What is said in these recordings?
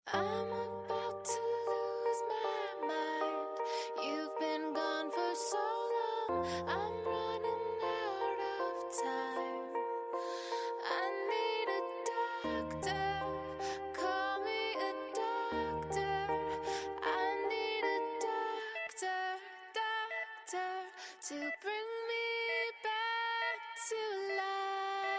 I'm about to lose my mind. You've been gone for so long. I'm running out of time. I need a doctor. Call me a doctor. I need a doctor, doctor to bring me back to life.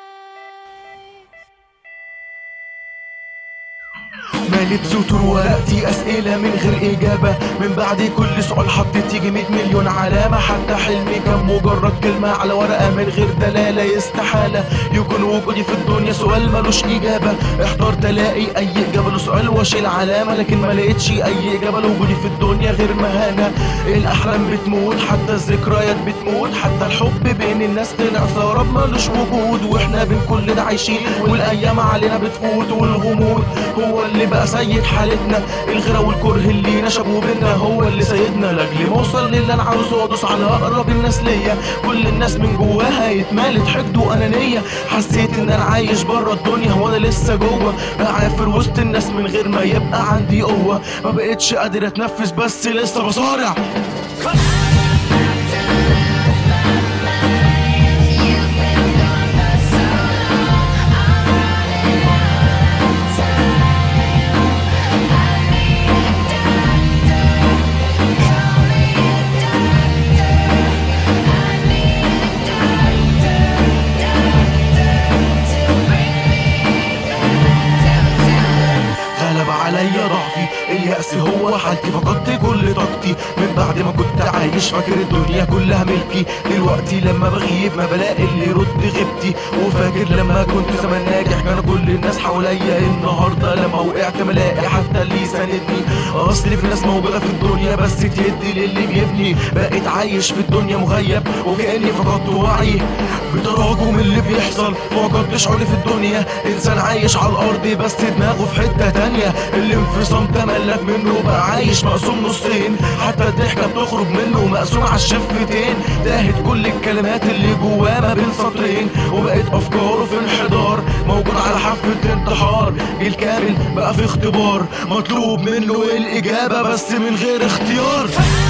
مالت سطور ورقتي أسئلة من غير إجابة من بعد كل سؤال حطيت يجي 100 مليون علامة حتى حلمي كان مجرد كلمة على ورقة من غير دلالة استحالة يكون وجودي في الدنيا سؤال ملوش إجابة احترت ألاقي أي إجابة له سؤال وأشيل علامة لكن ما لقيتش أي إجابة لوجودي في الدنيا غير مهانة الأحلام بتموت حتى الذكريات بتموت حتى الحب بين الناس طلع سراب ملوش وجود واحنا بين كل ده عايشين والأيام علينا بتفوت والغموض هو اللي بقى سيد حالتنا الغيرة والكره اللي نشبوا بينا هو اللي سيدنا لاجل ما اوصل للي انا عاوزه وادوس على اقرب الناس ليا كل الناس من جواها اتمالت حقد وانانيه حسيت ان انا عايش بره الدنيا وانا لسه جوه بعافر وسط الناس من غير ما يبقى عندي قوه ما بقتش قادر اتنفس بس لسه بصارع You've been gone for so long. I'm running out of time. I need a doctor. Call me a doctor. I need a doctor, doctor to bring me back to غلب عليا ضعفي اليأس هو حالتي فقدت كل طاقتي من بعد ما كنت عايش فاكر الدنيا كلها ملكي دلوقتي لما بغيب ما بلاقي اللي يرد غيبتي وفاكر لما كنت زمان ناجح كان كل الناس حواليا النهارده لما وقعت ملاقي حتى اللي يساندني اصل في ناس موجوده في الدنيا بس تدي للي بيبني بقيت عايش في الدنيا مغيب وكاني فقدت وعي بتراكم اللي بيحصل فقدت شعوري في الدنيا انسان عايش على الارض بس دماغه في حته تانية الانفصام تملك منه بقى عايش مقسوم نصين حتى الضحكه بتخرج منه مقسوم على الشفتين تاهت كل الكلمات اللي جواه ما بين سطرين وبقت افكاره في انحدار موجود على حافه انتحار جيل كامل بقى في اختبار مطلوب منه الاجابه بس من غير اختيار